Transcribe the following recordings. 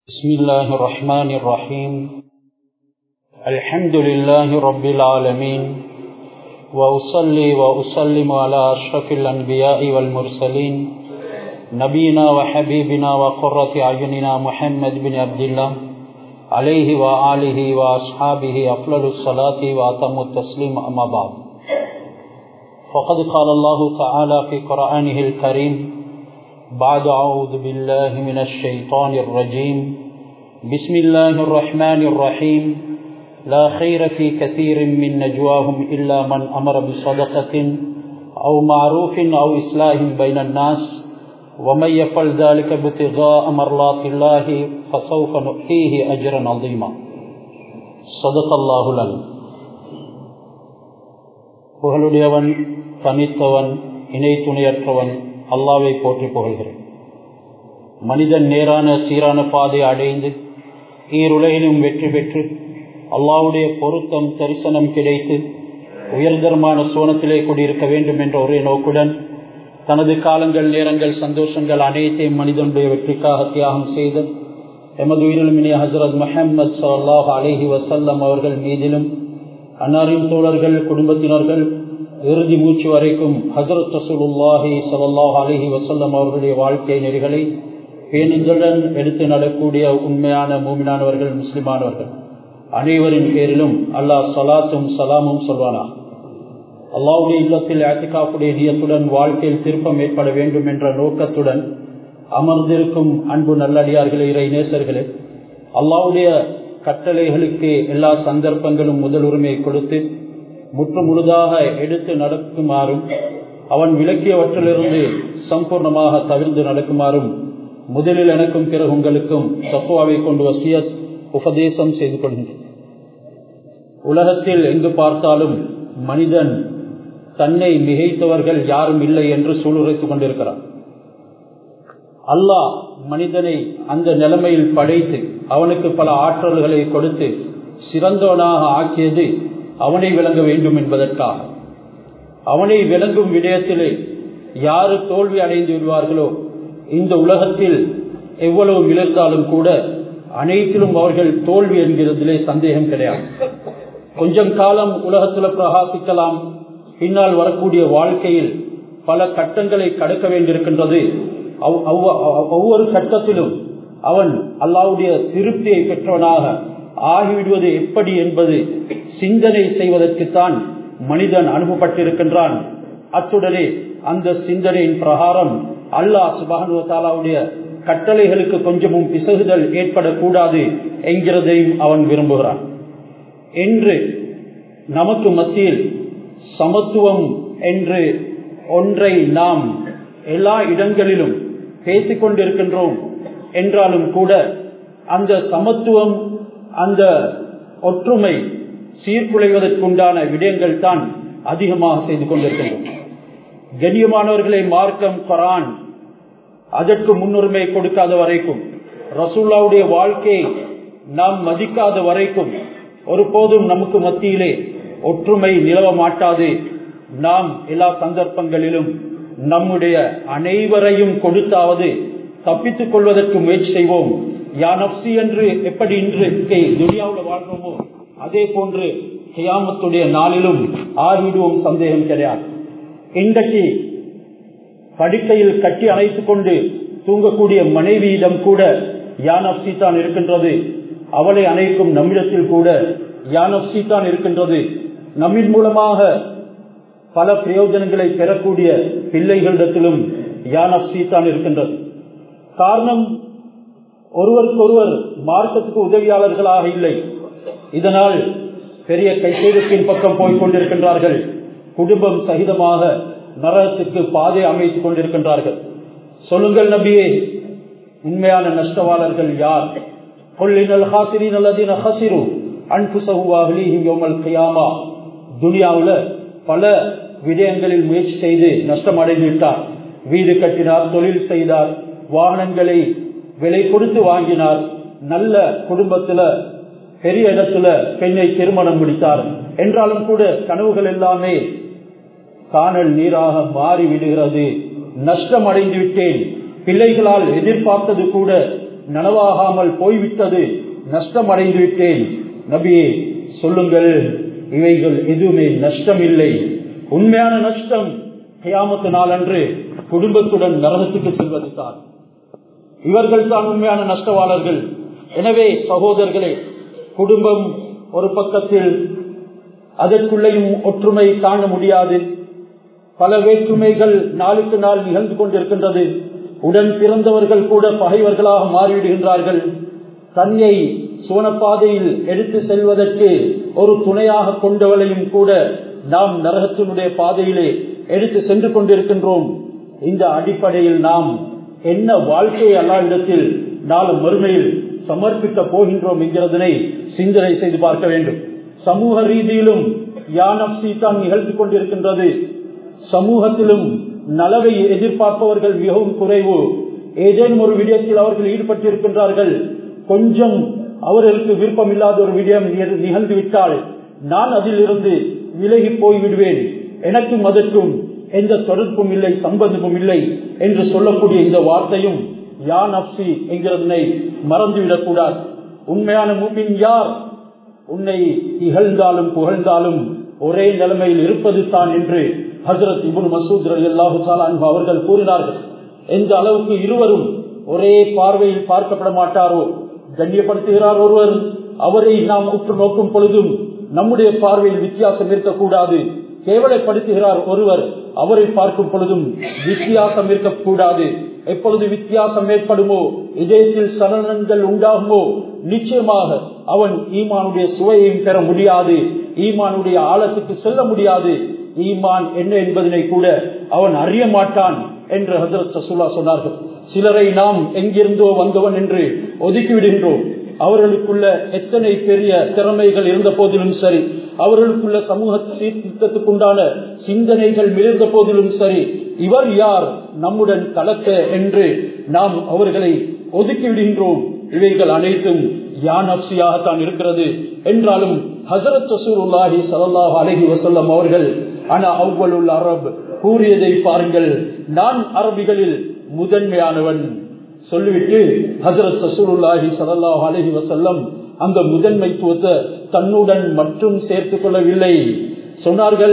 بسم الله الرحمن الرحيم الحمد لله رب العالمين وأصلي وأسلم على أشرف الأنبياء والمرسلين نبينا وحبيبنا وقرة أعيننا محمد بن عبد الله عليه وآله وأصحابه أفضل الصلاة وأتم التسليم أما بعد فقد قال الله تعالى في قرآنه الكريم بعد أعوذ بالله من الشيطان الرجيم بسم الله الرحمن الرحيم لا خير في كثير من نجواهم إلا من أمر بصدقة أو معروف أو إصلاح بين الناس ومن يفعل ذلك ابتغاء مرضات الله فسوف نؤتيه أجرا عظيما صدق الله العليم புகழுடையவன் தனித்தவன் இணை துணையற்றவன் அல்லாவை போற்றி புகழ்கிறேன் மனிதன் நேரான சீரான பாதை அடைந்து ஈருலகிலும் வெற்றி பெற்று அல்லாவுடைய பொருத்தம் தரிசனம் கிடைத்து உயர்தரமான சோனத்திலே கூடியிருக்க வேண்டும் என்ற ஒரே நோக்குடன் தனது காலங்கள் நேரங்கள் சந்தோஷங்கள் அனைத்தையும் மனிதனுடைய வெற்றிக்காக தியாகம் செய்து எமது உயிரிலுமினிய ஹசரத் மஹம்மது சல்லாஹ் அலிஹி வசல்லம் அவர்கள் மீதிலும் அன்னாரின் தோழர்கள் குடும்பத்தினர்கள் இறுதி மூச்சு வரைக்கும் ஹசரத் ரசூலுல்லாஹி சல்லாஹ் அலிஹி வசல்லம் அவர்களுடைய வாழ்க்கை நெறிகளை பேணுதலுடன் எடுத்து நடக்கூடிய உண்மையான மூமினானவர்கள் முஸ்லிமானவர்கள் அனைவரின் பேரிலும் அல்லாஹ் சலாத்தும் சலாமும் சொல்வானா அல்லாவுடைய இல்லத்தில் ஆத்திகாப்புடைய நியத்துடன் வாழ்க்கையில் திருப்பம் ஏற்பட வேண்டும் என்ற நோக்கத்துடன் அமர்ந்திருக்கும் அன்பு நல்லடியார்களே இறை நேசர்களே அல்லாவுடைய கட்டளைகளுக்கு எல்லா சந்தர்ப்பங்களும் முதல் உரிமை கொடுத்து முற்று முழுதாக எடுத்து நடக்குமாறும் அவன் விளக்கியவற்றிலிருந்து சம்பூர்ணமாக தவிர்த்து நடக்குமாறும் முதலில் எனக்கும் பிறகு உங்களுக்கும் தப்புவாவை கொண்டு வசிய உபதேசம் செய்து கொள்கின்றேன் உலகத்தில் எங்கு பார்த்தாலும் மனிதன் தன்னை மிகைத்தவர்கள் யாரும் இல்லை என்று சூளுரைத்துக் கொண்டிருக்கிறான் அல்லாஹ் மனிதனை அந்த நிலைமையில் படைத்து அவனுக்கு பல ஆற்றல்களை கொடுத்து சிறந்தவனாக ஆக்கியது அவனை விளங்க வேண்டும் என்பதற்காக அவனை விளங்கும் விடயத்திலே யாரு தோல்வி அடைந்து விடுவார்களோ இந்த உலகத்தில் எவ்வளவு விழுந்தாலும் கூட அனைத்திலும் அவர்கள் தோல்வி என்கிறதிலே சந்தேகம் கிடையாது கொஞ்சம் காலம் உலகத்தில் பிரகாசிக்கலாம் பின்னால் வரக்கூடிய வாழ்க்கையில் பல கட்டங்களை கடக்க வேண்டியிருக்கின்றது ஒவ்வொரு கட்டத்திலும் அவன் அல்லாவுடைய திருப்தியை பெற்றவனாக ஆகிவிடுவது எப்படி என்பது சிந்தனை செய்வதற்குத்தான் மனிதன் அனுப்பப்பட்டிருக்கின்றான் அத்துடனே அந்த சிந்தனையின் பிரகாரம் அல்லாஹ் சுபானுவத்தாலாவுடைய கட்டளைகளுக்கு கொஞ்சமும் பிசகுதல் ஏற்படக்கூடாது என்கிறதையும் அவன் விரும்புகிறான் என்று நமக்கு மத்தியில் சமத்துவம் என்று ஒன்றை நாம் எல்லா இடங்களிலும் பேசிக்கொண்டிருக்கின்றோம் என்றாலும் கூட அந்த சமத்துவம் அந்த ஒற்றுமை சீர்குலைவதற்குண்டான விடயங்கள் தான் அதிகமாக செய்து கொண்டிருக்கின்றோம் கண்ணியமானவர்களை மார்க்கம் குரான் அதற்கு முன்னுரிமை கொடுக்காத வரைக்கும் ரசூல்லாவுடைய வாழ்க்கையை நாம் மதிக்காத வரைக்கும் ஒருபோதும் நமக்கு மத்தியிலே ஒற்றுமை நிலவ மாட்டாது நாம் எல்லா சந்தர்ப்பங்களிலும் நம்முடைய அனைவரையும் கொடுத்தாவது தப்பித்துக் கொள்வதற்கு முயற்சி செய்வோம் யானப்சி என்று எப்படி இன்று துனியாவில் வாழ்றோமோ அதே போன்று கியாமத்துடைய நாளிலும் ஆகிவிடுவோம் சந்தேகம் கிடையாது இன்றைக்கு படுக்கையில் கட்டி அணைத்துக் கொண்டு தூங்கக்கூடிய மனைவியிடம் கூட யானப்சி தான் இருக்கின்றது அவளை அணைக்கும் நம்மிடத்தில் கூட யானப்சி தான் இருக்கின்றது நம்மின் மூலமாக பல பிரயோஜனங்களை பெறக்கூடிய பிள்ளைகளிடத்திலும் யானப்சி தான் இருக்கின்றது காரணம் ஒருவருக்கொருவர் மார்க்கத்துக்கு உதவியாளர்களாக இல்லை இதனால் பெரிய கைசேதத்தின் பக்கம் போய் கொண்டிருக்கின்றார்கள் குடும்பம் சகிதமாக நரகத்துக்கு பாதை அமைத்துக் கொண்டிருக்கின்றார்கள் சொல்லுங்கள் நபியே உண்மையான நஷ்டவாளர்கள் யார் துனியாவில் பல விடயங்களில் முயற்சி செய்து நஷ்டம் அடைந்து விட்டார் வீடு கட்டினார் தொழில் செய்தார் வாகனங்களை விலை கொடுத்து வாங்கினார் நல்ல குடும்பத்துல பெரிய இடத்துல பெண்ணை திருமணம் முடித்தார் என்றாலும் கூட கனவுகள் எல்லாமே காணல் நீராக மாறி விடுகிறது நஷ்டம் அடைந்து விட்டேன் பிள்ளைகளால் எதிர்பார்த்தது கூட நனவாகாமல் போய்விட்டது நஷ்டம் அடைந்து விட்டேன் நபியே சொல்லுங்கள் இவைகள் எதுவுமே நஷ்டம் இல்லை உண்மையான நஷ்டம் கியாமத்து நாள் அன்று குடும்பத்துடன் நரகத்துக்கு செல்வது தான் இவர்கள் தான் உண்மையான நஷ்டவாளர்கள் எனவே சகோதரர்களே குடும்பம் ஒரு பக்கத்தில் அதற்குள்ளேயும் ஒற்றுமை காண முடியாது பல வேற்றுமைகள் நாளுக்கு நாள் நிகழ்ந்து கொண்டிருக்கின்றது உடன் பிறந்தவர்கள் கூட பகைவர்களாக மாறிவிடுகின்றார்கள் தன்னை சோனப்பாதையில் எடுத்து செல்வதற்கு ஒரு துணையாக கொண்டவளையும் கூட நாம் நரகத்தினுடைய பாதையிலே எடுத்து சென்று கொண்டிருக்கின்றோம் இந்த அடிப்படையில் நாம் என்ன வாழ்க்கையை அல்லாவிடத்தில் நாலு மறுமையில் சமர்ப்பிக்க போகின்றோம் என்கிறதனை சிந்தனை செய்து பார்க்க வேண்டும் சமூக ரீதியிலும் யானப்சி தான் நிகழ்த்தி கொண்டிருக்கின்றது சமூகத்திலும் நலவை எதிர்பார்ப்பவர்கள் மிகவும் குறைவு ஏதேனும் ஒரு விடயத்தில் அவர்கள் ஈடுபட்டிருக்கின்றார்கள் கொஞ்சம் அவர்களுக்கு விருப்பம் இல்லாத ஒரு விடயம் நிகழ்ந்து விட்டால் நான் அதிலிருந்து விலகி போய்விடுவேன் எனக்கும் அதற்கும் எந்த தொடர்பும் இல்லை சம்பந்தமும் இல்லை என்று சொல்லக்கூடிய இந்த வார்த்தையும் யான் அப்சி என்கிறதனை மறந்துவிடக் கூடாது உண்மையான மூமின் யார் உன்னை இகழ்ந்தாலும் புகழ்ந்தாலும் ஒரே நிலைமையில் இருப்பது தான் என்று ஹசரத் இபுன் மசூத் அல்லாஹு அவர்கள் கூறினார்கள் எந்த அளவுக்கு இருவரும் ஒரே பார்வையில் பார்க்கப்பட மாட்டாரோ கண்ணியப்படுத்துகிறார் ஒருவர் அவரை நாம் உற்று நோக்கும் பொழுதும் நம்முடைய பார்வையில் வித்தியாசம் இருக்கக்கூடாது கேவலைப்படுத்துகிறார் ஒருவர் அவரை பார்க்கும் பொழுதும் வித்தியாசம் இருக்கக்கூடாது எப்பொழுது வித்தியாசம் ஏற்படுமோ இதயத்தில் சலனங்கள் உண்டாகுமோ நிச்சயமாக அவன் ஈமானுடைய சுவையையும் பெற முடியாது ஈமானுடைய ஆழத்துக்கு செல்ல முடியாது ஈமான் என்ன என்பதனை கூட அவன் அறிய மாட்டான் என்று ஹசரத் சசுல்லா சொன்னார்கள் சிலரை நாம் எங்கிருந்தோ வந்தவன் என்று ஒதுக்கிவிடுகின்றோம் அவர்களுக்குள்ள எத்தனை பெரிய திறமைகள் இருந்த போதிலும் சரி அவர்களுக்குள்ள சமூக சீர்திருத்தத்துக்குண்டான சிந்தனைகள் மிளிர்ந்த போதிலும் சரி இவர் யார் நம்முடன் கலக்க என்று நாம் அவர்களை ஒதுக்கிவிடுகின்றோம் இவைகள் அனைத்தும் யான் அப்சியாகத்தான் இருக்கிறது என்றாலும் ஹசரத் சசூருல்லாஹி சல்லாஹ் அலஹி வசல்லம் அவர்கள் ஆனா அவ்வளுள் அரப் கூறியதை பாருங்கள் நான் அரபிகளில் முதன்மையானவன் சொல்லிவிட்டு ஹசரத் சசூருல்லாஹி சல்லாஹ் அலஹி வசல்லம் அந்த முதன்மைத்துவத்தை தன்னுடன் மட்டும் சேர்த்துக் கொள்ளவில்லை சொன்னார்கள்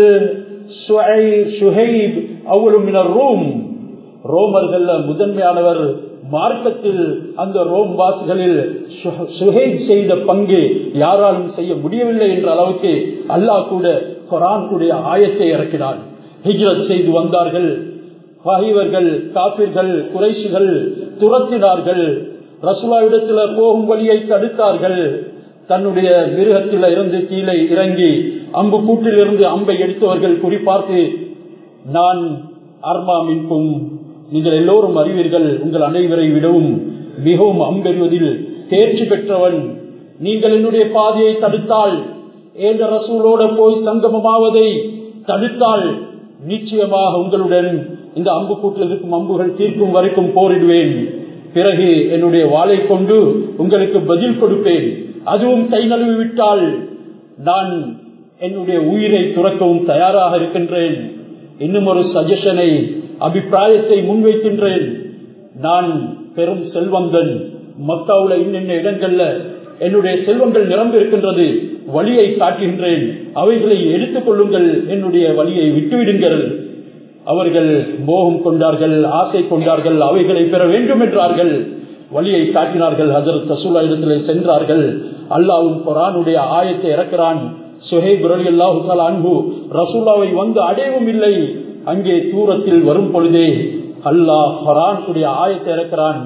ரோம் ரோமர்கள் முதன்மையானவர் மார்க்கத்தில் அந்த ரோம் வாசிகளில் சுஹேப் செய்த பங்கு யாராலும் செய்ய முடியவில்லை என்ற அளவுக்கு அல்லாஹ் கூட குரானுடைய ஆயத்தை இறக்கினார் ஹிஜ்ரத் செய்து வந்தார்கள் பகைவர்கள் காப்பிர்கள் குறைசிகள் துரத்தினார்கள் ரசுலா இடத்துல போகும் வழியை தடுத்தார்கள் தன்னுடைய மிருகத்தில் இருந்து கீழே இறங்கி அம்பு கூட்டில் இருந்து அம்பை எடுத்தவர்கள் குறிப்பார்த்து நான் அர்மா மின்கும் நீங்கள் எல்லோரும் அறிவீர்கள் உங்கள் அனைவரை விடவும் மிகவும் அம்பெறுவதில் தேர்ச்சி பெற்றவன் நீங்கள் என்னுடைய பாதையை தடுத்தால் ஏந்த ரசூலோட போய் சங்கமமாவதை தடுத்தால் நிச்சயமாக உங்களுடன் இந்த அம்பு கூட்டில் இருக்கும் அம்புகள் தீர்க்கும் வரைக்கும் போரிடுவேன் பிறகு என்னுடைய வாளை கொண்டு உங்களுக்கு பதில் கொடுப்பேன் அதுவும் கை நழுவி விட்டால் நான் என்னுடைய உயிரை துறக்கவும் தயாராக இருக்கின்றேன் இன்னும் ஒரு சஜஷனை அபிப்பிராயத்தை முன்வைக்கின்றேன் நான் பெரும் செல்வந்தன் மக்காவுல இன்னென்ன இடங்கள்ல என்னுடைய செல்வங்கள் நிரம்பி இருக்கின்றது வழியை காட்டுகின்றேன் அவைகளை எடுத்துக் கொள்ளுங்கள் என்னுடைய வழியை விட்டுவிடுங்கள் அவர்கள் மோகம் கொண்டார்கள் ஆசை கொண்டார்கள் அவைகளை பெற வேண்டும் என்றார்கள் வழியை காட்டினார்கள் ஹசரத் ரசூலா இடத்திலே சென்றார்கள் அல்லாவும் குரானுடைய ஆயத்தை இறக்கிறான் சுஹேப் ரலி அல்லாஹு அன்பு ரசூலாவை வந்து அடையவும் இல்லை அங்கே தூரத்தில் வரும் பொழுதே அல்லாஹ் குரானுடைய ஆயத்தை இறக்கிறான்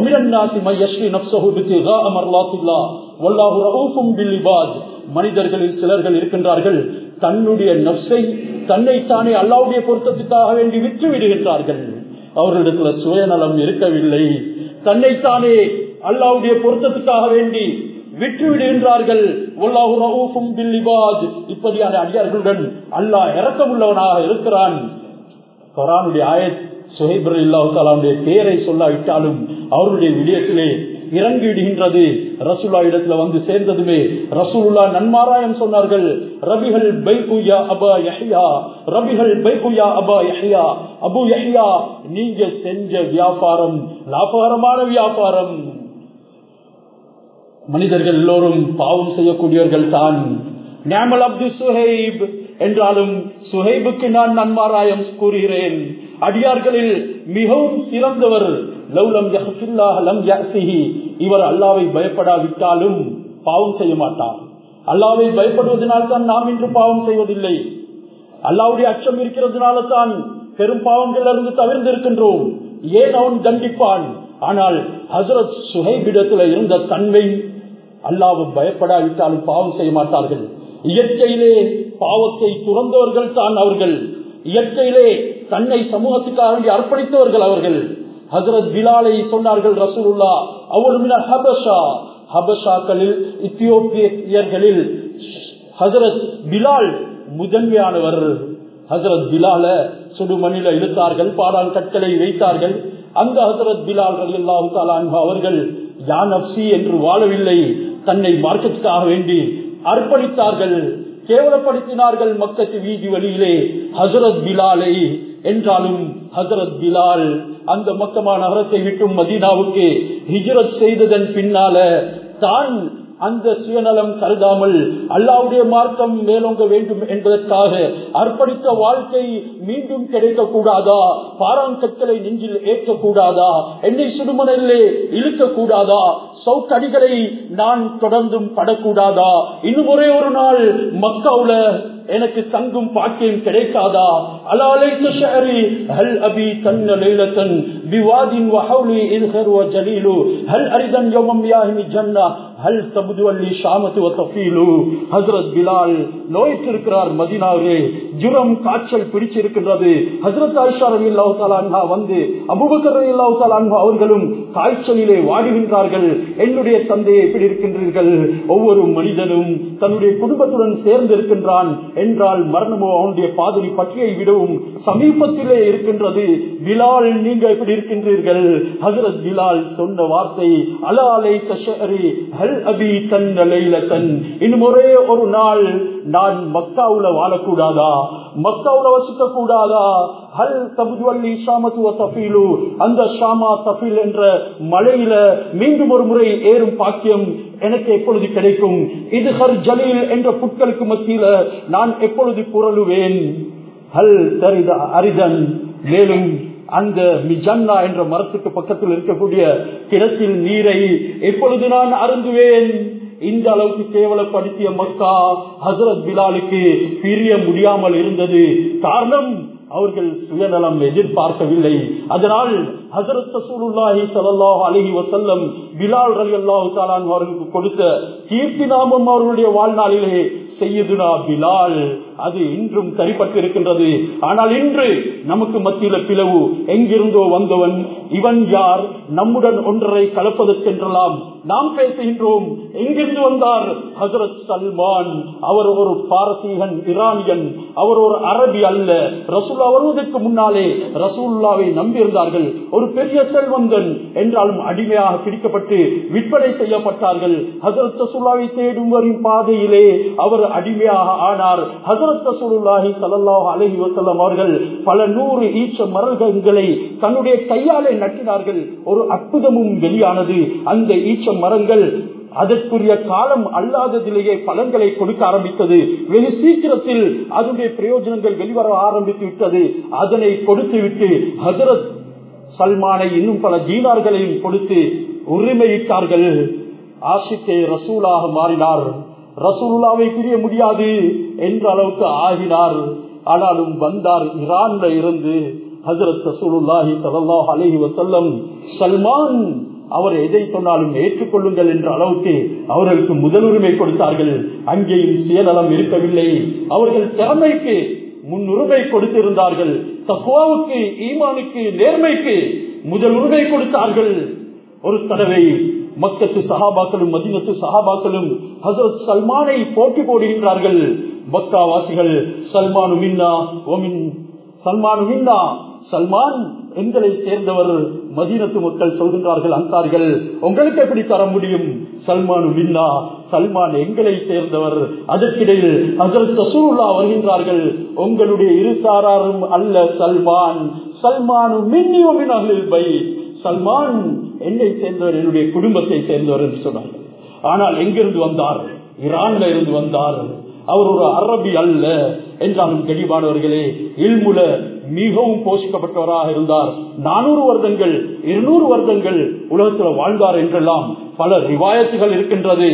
மனிதர்களில் சிலர்கள் இருக்கின்றார்கள் தன்னுடைய நப்சை தன்னைத்தானே அல்லாவுடைய பொருத்தத்துக்காக வேண்டி விற்று விடுகின்றார்கள் அவர்களிடத்துல சுயநலம் இருக்கவில்லை தன்னைத்தானே அல்லாவுடைய பொருத்தத்துக்காக வேண்டி விற்று விடுகின்றார்கள் இப்படியான அடியார்களுடன் அல்லாஹ் இறக்கமுள்ளவனாக இருக்கிறான் குரானுடைய ஆயத் சுஹைபர் இல்லாவுடைய பெயரை சொல்லாவிட்டாலும் அவருடைய விடயத்திலே இறங்கி விடுகின்றது ரசூலா இடத்துல வந்து சேர்ந்ததுமே ரசூலுல்லா நன்மாராயம் சொன்னார்கள் ரபிகள் பைகுயா அபா யஹ்யா ரபிகள் பைகுயா அபா யஹ்யா அபு யஹ்யா நீங்க செஞ்ச வியாபாரம் லாபகரமான வியாபாரம் மனிதர்கள் எல்லோரும் பாவம் செய்யக்கூடியவர்கள் தான் நேமல் அப்து சுஹைப் என்றாலும் சுஹைபுக்கு நான் நன்மாராயம் கூறுகிறேன் அடியார்களில் மிகவும் சிறந்தவர் லவ்லம் லம் யாசிஹி இவர் அல்லாவை பயப்படாவிட்டாலும் பாவம் செய்ய மாட்டார் அல்லாவை பயப்படுவதனால் தான் நாம் இன்று பாவம் செய்வதில்லை அல்லாவுடைய அச்சம் இருக்கிறதுனால தான் பெரும் பாவங்கள் இருந்து தவிர்ந்திருக்கின்றோம் ஏன் அவன் தண்டிப்பான் ஆனால் ஹசரத் சுஹைபிடத்தில் இருந்த தன்மை அல்லாவும் பயப்படாவிட்டாலும் பாவம் செய்ய மாட்டார்கள் இயற்கையிலே பாவத்தை துறந்தவர்கள் தான் அவர்கள் இயற்கையிலே தன்னை சமூகத்துக்காக வேண்டி அர்ப்பணித்தவர்கள் அவர்கள் ஹசரத் பிலாலை சொன்னார்கள் ரசூலுல்லா அவருமின ஹபஷா ஹபஷாக்களில் இத்தியோப்பியர்களில் ஹசரத் பிலால் முதன்மையானவர் ஹசரத் பிலால சுடுமணில இழுத்தார்கள் பாடால் கற்களை வைத்தார்கள் அந்த ஹசரத் பிலால் அலி அல்லாஹு அவர்கள் யானப்சி என்று வாழவில்லை தன்னை மார்க்கத்துக்காக வேண்டி அர்ப்பணித்தார்கள் கேவலப்படுத்தினார்கள் மக்கத்து வீதி வழியிலே ஹசரத் பிலாலை என்றாலும் ஹசரத் பிலால் அந்த மக்கமா நகரத்தை விட்டும் மதீனாவுக்கு ஹிஜரத் செய்ததன் பின்னால தான் அந்த சுயநலம் கருதாமல் அல்லாவுடைய மார்க்கம் மேலோங்க வேண்டும் என்பதற்காக அர்ப்பணித்த வாழ்க்கை மீண்டும் கிடைக்க கூடாதா பாராங்கற்களை நெஞ்சில் ஏற்கக்கூடாதா என்னை சுடுமணலே இழுக்க கூடாதா சவுக்கடிகளை நான் தொடர்ந்தும் படக்கூடாதா இன்னும் ஒரே ஒரு நாள் மக்காவுல எனக்கு தங்கும் பாக்கியம் கிடைக்காதா அலாலைத்த ஷஹரி ஹல் அபி தன்ன லைலத்தன் பிவாதின் வஹவுலி இல்ஹர் வ ஜலீலு ஹல் அரிதன் யௌமம் யாஹிமி ஜன்னா ஹல் தபுது அல்லி ஷாமத்து வ தஃபீலு ஹஜ்ரத் பிலால் நோயிட்டிருக்கிறார் மதீனாவிலே ஜுரம் காய்ச்சல் பிடிச்சிருக்கின்றது ஹஜ்ரத் ஆயிஷா ரலியல்லாஹு தஆலா அன்ஹா வந்து அபூபக்கர் ரலியல்லாஹு தஆலா அன்ஹா அவர்களும் காய்ச்சலிலே வாடுகின்றார்கள் என்னுடைய தந்தையை எப்படி இருக்கின்றீர்கள் ஒவ்வொரு மனிதனும் தன்னுடைய குடும்பத்துடன் சேர்ந்து இருக்கின்றான் என்றால் மரணமோ அவனுடைய பாதிரி பற்றியை விடவும் சமீபத்திலே இருக்கின்றது பிலால் நீங்க எப்படி இருக்கின்றீர்கள் ஹசரத் பிலால் சொன்ன வார்த்தை அலா அலை தஷரி ஹல் அபி தன் அலைல தன் இன்னும் ஒரே ஒரு நாள் நான் மக்காவுல வாழக்கூடாதா மக்காவுல வசிக்க கூடாதா ஹல் தபுதுவல்லி ஷாமத்துவ தஃபீலு அந்த ஷாமா தஃபீல் என்ற மலையில மீண்டும் ஒரு முறை ஏறும் பாக்கியம் எனக்கு எப்பொழுது கிடைக்கும் இது ஹர் ஜலீல் என்ற புட்களுக்கு மத்தியில நான் எப்பொழுது புரளுவேன் ஹல் தரித அரிதன் மேலும் அந்த மிஜன்னா என்ற மரத்துக்கு பக்கத்தில் இருக்கக்கூடிய கிணத்தில் நீரை எப்பொழுது நான் அருந்துவேன் இந்த அளவுக்கு கேவலப்படுத்திய மக்கா ஹசரத் பிலாலுக்கு பிரிய முடியாமல் இருந்தது காரணம் அவர்கள் சுயநலம் எதிர்பார்க்கவில்லை அதனால் ஹசரத் ரசூலுல்லாஹி ஸல்லல்லாஹு அலைஹி வஸல்லம் பிலால் ரலியல்லாஹு தஆலா அவர்களுக்கு கொடுத்த கீர்த்தி நாமம் அவர்களுடைய வாழ்நாளிலே செய்யுதுனா பிலால் அது இன்றும் சரிப்பட்டு இருக்கின்றது ஆனால் இன்று நமக்கு மத்தியில பிளவு எங்கிருந்தோ வந்தவன் இவன் யார் நம்முடன் ஒன்றரை கலப்பதற்கென்றலாம் நாம் பேசுகின்றோம் எங்கிருந்து வந்தார் ஹசரத் சல்மான் அவர் ஒரு பாரசீகன் ஈரானியன் அவர் ஒரு அரபி அல்ல ரசூல்லா வருவதற்கு முன்னாலே ரசூல்லாவை நம்பியிருந்தார்கள் ஒரு பெரிய செல்வந்தன் என்றாலும் அடிமையாக பிடிக்கப்பட்டு விற்பனை செய்யப்பட்டார்கள் ஹசரத் ரசூல்லாவை தேடும் வரும் பாதையிலே அவர் அடிமையாக ஆனார் ஹசரத் ரசூலுல்லாஹி ஸல்லல்லாஹு அலைஹி வஸல்லம் அவர்கள் பல நூறு ஈச்ச மரங்களை தன்னுடைய கையாலே நட்டினார்கள் ஒரு அற்புதமும் வெளியானது அந்த ஈச்ச மரங்கள் அதற்குரிய காலம் அல்லாததிலேயே பலன்களை கொடுக்க ஆரம்பித்தது வெகு சீக்கிரத்தில் அதனுடைய பிரயோஜனங்கள் வெளிவர ஆரம்பித்து விட்டது அதனை கொடுத்து விட்டு ஹசரத் சல்மானை இன்னும் பல ஜீனார்களையும் கொடுத்து உரிமையிட்டார்கள் ஆசிக்கை ரசூலாக மாறினார் ரசூலுல்லாவை பிரிய முடியாது என்ற அளவுக்கு ஆகினார் ஆனாலும் வந்தார் ஈரான்ல இருந்து ஹசரத் ரசூலுல்லாஹி ஸல்லல்லாஹு அலைஹி வஸல்லம் சல்மான் அவர் எதை சொன்னாலும் ஏற்றுக்கொள்ளுங்கள் என்ற அளவுக்கு அவர்களுக்கு முதலுரிமை கொடுத்தார்கள் அங்கேயும் சுயநலம் இருக்கவில்லை அவர்கள் திறமைக்கு முன்னுரிமை கொடுத்திருந்தார்கள் தக்குவாவுக்கு ஈமானுக்கு நேர்மைக்கு முதலுரிமை கொடுத்தார்கள் ஒரு தடவை மக்கத்து சஹாபாக்களும் மதினத்து சஹாபாக்களும் ஹசரத் சல்மானை போட்டி போடுகின்றார்கள் மக்காவாசிகள் சல்மானு மின்னா ஒமின் சல்மானு மின்னா சல்மான் எங்களை சேர்ந்தவர் மதீனத்து மக்கள் சொல்கின்றார்கள் அன்சார்கள் உங்களுக்கு எப்படி தர முடியும் சல்மானு மின்னா சல்மான் எங்களை சேர்ந்தவர் அதற்கிடையில் ஹசரத் ரசூலுல்லா வருகின்றார்கள் உங்களுடைய இரு சாராரும் அல்ல சல்மான் சல்மானு மின்னியோமின் அகலில் பை சல்மான் என்னை சேர்ந்தவர் என்னுடைய குடும்பத்தை சேர்ந்தவர் என்று சொன்னார்கள் ஆனால் எங்கிருந்து வந்தார் ஈரான்ல இருந்து வந்தார் அவர் ஒரு அரபி அல்ல என்றாலும் கெடிவானவர்களே இல்முல மிகவும் போஷிக்கப்பட்டவராக இருந்தார் நானூறு வருடங்கள் இருநூறு வருடங்கள் உலகத்தில் வாழ்ந்தார் என்றெல்லாம் பல ரிவாயத்துகள் இருக்கின்றது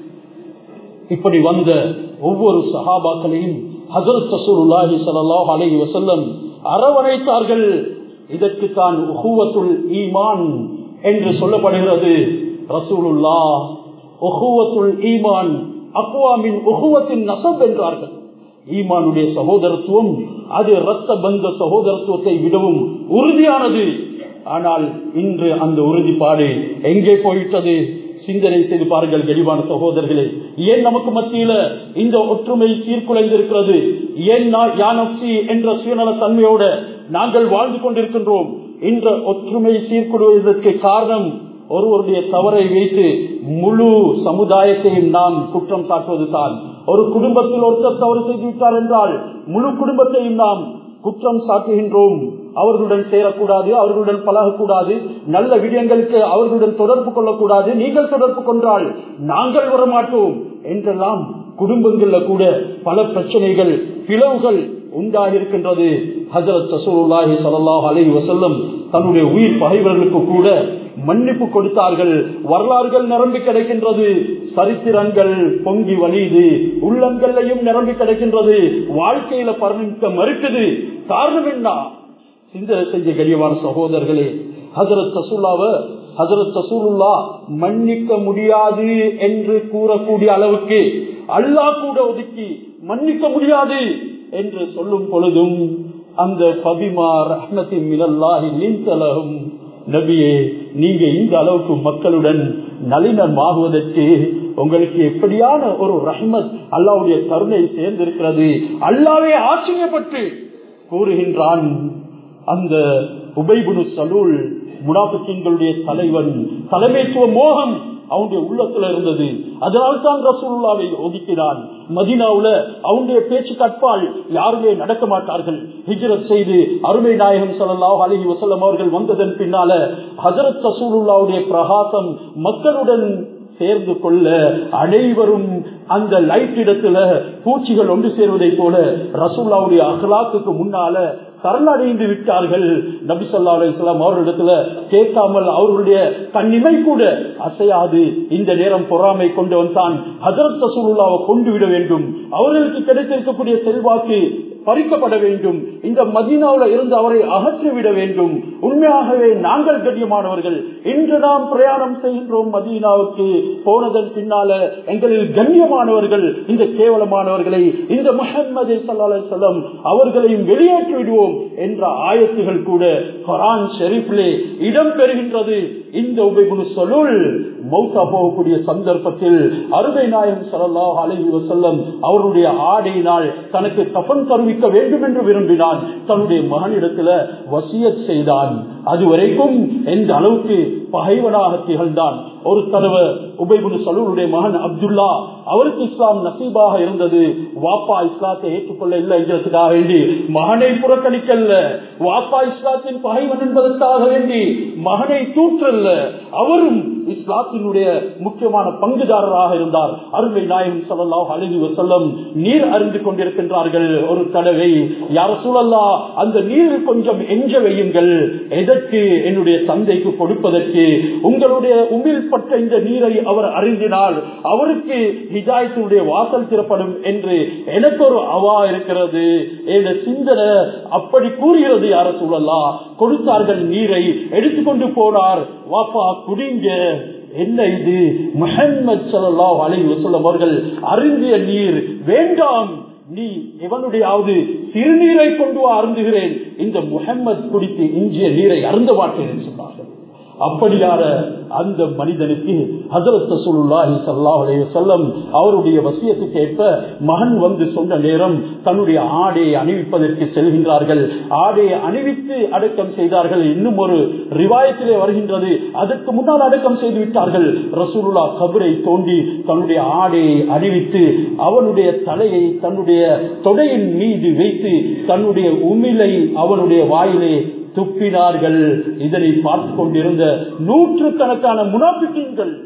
இப்படி வந்த ஒவ்வொரு சஹாபாக்களையும் ஹசரத் சசூருல்லாஹி ஸல்லல்லாஹு அலைஹி வஸல்லம் அரவணைத்தார்கள் இதற்கு தான் உஹுவத்துல் ஈமான் என்று சொல்லப்படுகிறது ரசூலுல்லா உஹுவத்துல் ஈமான் அக்வாமின் உஹுவத்தின் நசப் என்றார்கள் ஈமானுடைய சகோதரத்துவம் அது இரத்த பந்த சகோதரத்துவத்தை விடவும் உறுதியானது ஆனால் இன்று அந்த உறுதிப்பாடு எங்கே போயிட்டது சிந்தனை செய்து பாருங்கள் கெடிவான சகோதரர்களே ஏன் நமக்கு மத்தியில இந்த ஒற்றுமை சீர்குலைந்திருக்கிறது ஏன் யானப்சி என்ற சுயநல தன்மையோட நாங்கள் வாழ்ந்து கொண்டிருக்கின்றோம் இந்த ஒற்றுமை சீர்குலைவதற்கு காரணம் ஒருவருடைய தவறை வைத்து முழு சமுதாயத்தையும் நாம் குற்றம் சாட்டுவது தான் ஒரு குடும்பத்தில் ஒருத்தர் தவறு செய்து விட்டார் என்றால் முழு குடும்பத்தையும் நாம் குற்றம் சாட்டுகின்றோம் அவர்களுடன் சேரக்கூடாது அவர்களுடன் பழகக்கூடாது நல்ல விடயங்களுக்கு அவர்களுடன் தொடர்பு கொள்ளக்கூடாது நீங்கள் தொடர்பு கொண்டால் நாங்கள் வரமாட்டோம் என்றெல்லாம் குடும்பங்கள்ல கூட பல பிரச்சனைகள் பிளவுகள் உண்டாகிருக்கின்றது ஹசரத் சசூருல்லாஹி சல்லாஹ் அலி வசல்லம் தன்னுடைய உயிர் பகைவர்களுக்கு கூட மன்னிப்பு கொடுத்தார்கள் வரலாறுகள் நிரம்பி கிடைக்கின்றது சரித்திரங்கள் பொங்கி வலியுது உள்ளங்கள்லையும் நிரம்பி கிடைக்கின்றது வாழ்க்கையில பரமிக்க மறுக்குது காரணம் என்ன சிந்தனை செஞ்ச கரியவான சகோதரர்களே ஹசரத் சசூல்லாவ ஹசரத் சசூலுல்லா மன்னிக்க முடியாது என்று கூறக்கூடிய அளவுக்கு அல்லாஹ் கூட ஒதுக்கி மன்னிக்க முடியாது என்று சொல்லும் பொழுதும் அந்த பபிமா ரஹ்மத்தின் மினல்லாஹி லின்தலகும் நபியே நீங்க இந்த அளவுக்கு மக்களுடன் நளினமாகுவதற்கு உங்களுக்கு எப்படியான ஒரு ரஹ்மத் அல்லாவுடைய கருணை சேர்ந்திருக்கிறது அல்லாவே ஆச்சரியப்பட்டு கூறுகின்றான் அந்த உபைபுனு சலூல் முனாபிக்கின்களுடைய தலைவன் தலைமைத்துவ மோகம் அவனுடைய உள்ளத்துல இருந்தது அதனால் தான் ரசூல்லாவை ஒதுக்கினான் மதினாவுல அவனுடைய பேச்சு கற்பால் யாருமே நடக்க மாட்டார்கள் ஹிஜரத் செய்து அருமை நாயகம் சல்லாஹ் அலஹி வசல்லம் அவர்கள் வந்ததன் பின்னால ஹசரத் ரசூலுல்லாவுடைய பிரகாசம் மக்களுடன் சேர்ந்து கொள்ள அனைவரும் அந்த லைட் இடத்துல பூச்சிகள் ஒன்று சேர்வதை போல ரசூல்லாவுடைய அகலாத்துக்கு முன்னால சரணடைந்து விட்டார்கள் நபி சொல்லா அலிஸ்லாம் அவர்களிடத்துல கேட்காமல் அவர்களுடைய கண்ணிமை கூட அசையாது இந்த நேரம் பொறாமை கொண்டவன் தான் ஹசரத் ரசூலுல்லாவை கொண்டு விட வேண்டும் அவர்களுக்கு கிடைத்திருக்கக்கூடிய செல்வாக்கு பறிக்கப்பட வேண்டும் இந்த மதீனாவில் இருந்து அவரை அகற்றிவிட வேண்டும் உண்மையாகவே நாங்கள் கண்ணியமானவர்கள் இன்று நாம் பிரயாணம் செய்கின்றோம் மதீனாவுக்கு போனதன் பின்னால எங்களில் கண்ணியமானவர்கள் இந்த கேவலமானவர்களை இந்த முகம்மது செல்லம் அவர்களையும் வெளியேற்றி விடுவோம் என்ற ஆயத்துகள் கூட குரான் ஷெரீஃபிலே இடம் பெறுகின்றது இந்த உபயகுணு சொல்லுள் மௌத்தா போகக்கூடிய சந்தர்ப்பத்தில் அருமை நாயகம் சல்லாஹ் அலஹி வசல்லம் அவருடைய ஆடையினால் தனக்கு கபன் தருவிக்க வேண்டும் என்று விரும்பினான் தன்னுடைய மகனிடத்துல வசியத் செய்தான் அதுவரைக்கும் எந்த அளவுக்கு பகைவனாக திகழ்ந்தான் ஒரு தடவை உபைபுடு சலூருடைய மகன் அப்துல்லா அவருக்கு இஸ்லாம் நசீபாக இருந்தது வாப்பா இஸ்லாத்தை ஏற்றுக்கொள்ள இல்லை என்கிறதுக்காக வேண்டி மகனை புறக்கணிக்கல்ல வாப்பா இஸ்லாத்தின் பகைவன் என்பதற்காக வேண்டி மகனை தூற்றல்ல அவரும் இஸ்லாத்தினுடைய முக்கியமான பங்குதாரராக இருந்தார் அருமை நாயகம் சல்லாஹ் அழகி வசல்லம் நீர் அறிந்து கொண்டிருக்கின்றார்கள் ஒரு தடவை யார சூழல்லா அந்த நீரில் கொஞ்சம் எஞ்ச வையுங்கள் எதற்கு என்னுடைய தந்தைக்கு கொடுப்பதற்கு உங்களுடைய உமிழ்பட்ட இந்த நீரை அவர் அறிந்தினால் அவருக்கு ஹிஜாயத்தினுடைய வாசல் திறப்படும் என்று எனக்கு ஒரு அவா இருக்கிறது என்ற சிந்தனை அப்படி கூறுகிறது யார சூழல்லா கொடுத்தார்கள் நீரை எடுத்துக்கொண்டு போனார் வாப்பா குடிங்க என்ன இது முஹம்மது சல்லா அலி வசல்லம் அவர்கள் அருந்திய நீர் வேண்டாம் நீ எவனுடையாவது சிறுநீரை கொண்டு வா அருந்துகிறேன் இந்த முகம்மது குடித்து இஞ்சிய நீரை அருந்த மாட்டேன் என்று சொன்னார்கள் அப்படியான அந்த மனிதனுக்கு ஹசரத் ரசூலுல்லாஹி ஸல்லல்லாஹு அலைஹி வஸல்லம் அவருடைய வசியத்துக்கு ஏற்ப மகன் வந்து சொன்ன நேரம் தன்னுடைய ஆடையை அணிவிப்பதற்கு செல்கின்றார்கள் ஆடையை அணிவித்து அடக்கம் செய்தார்கள் இன்னும் ஒரு ரிவாயத்திலே வருகின்றது அதற்கு முன்னால் அடக்கம் செய்து விட்டார்கள் ரசூலுல்லா கபரை தோண்டி தன்னுடைய ஆடையை அணிவித்து அவனுடைய தலையை தன்னுடைய தொடையின் மீது வைத்து தன்னுடைய உமிழை அவனுடைய வாயிலே துப்பினார்கள் இதனை பார்த்து கொண்டிருந்த நூற்று கணக்கான முனாபிக்கீன்கள்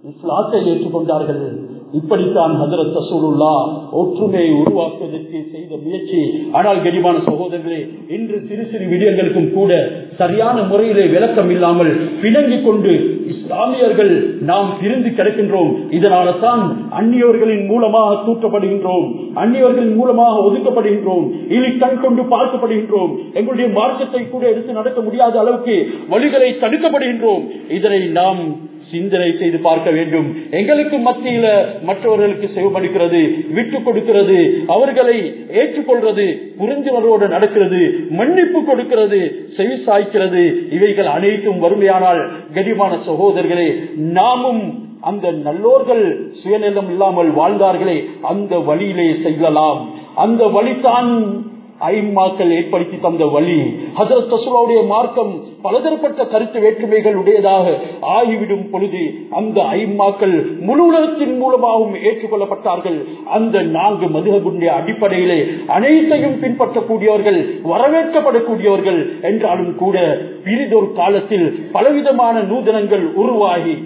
இஸ்லாத்தை ஏற்றுக்கொண்டார்கள் இப்படித்தான் ஹதரத் ரசூலுல்லா ஒற்றுமையை உருவாக்குவதற்கு செய்த முயற்சி ஆனால் கரிமான சகோதரர்களே இன்று சிறு சிறு விடயங்களுக்கும் கூட சரியான முறையிலே விளக்கம் இல்லாமல் பிணங்கிக் கொண்டு இஸ்லாமியர்கள் நாம் பிரிந்து கிடக்கின்றோம் இதனால தான் அந்நியவர்களின் மூலமாக தூக்கப்படுகின்றோம் அந்நியவர்களின் மூலமாக ஒதுக்கப்படுகின்றோம் இனி கண் கொண்டு பார்க்கப்படுகின்றோம் எங்களுடைய மார்க்கத்தை கூட எடுத்து நடக்க முடியாத அளவுக்கு வழிகளை தடுக்கப்படுகின்றோம் இதனை நாம் சிந்தனை செய்து பார்க்க வேண்டும் எங்களுக்கு மத்தியில மற்றவர்களுக்கு செவமடிக்கிறது விட்டு கொடுக்கிறது அவர்களை ஏற்றுக்கொள்றது புரிந்துணர்வோடு நடக்கிறது மன்னிப்பு கொடுக்கிறது செவி சாய்க்கிறது இவைகள் அனைத்தும் வறுமையானால் கடிமான சகோதரர்களே நாமும் அந்த நல்லோர்கள் சுயநலம் இல்லாமல் வாழ்ந்தார்களே அந்த வழியிலே செல்லலாம் அந்த வழிதான் ஐம்மாக்கள் ஏற்படுத்தி தந்த வழி ஹசரத் ரசூலாவுடைய மார்க்கம் பலதரப்பட்ட கருத்து வேற்றுமைகள் உடையதாக ஆகிவிடும் பொழுது அந்த ஐம்மாக்கள் முழு உலகத்தின் மூலமாகவும் ஏற்றுக்கொள்ளப்பட்டார்கள் அந்த நான்கு மதுகபுடைய அடிப்படையிலே அனைத்தையும் பின்பற்றக்கூடியவர்கள் வரவேற்கப்படக்கூடியவர்கள் என்றாலும் கூட பிரிதொரு காலத்தில் பலவிதமான நூதனங்கள் உருவாகி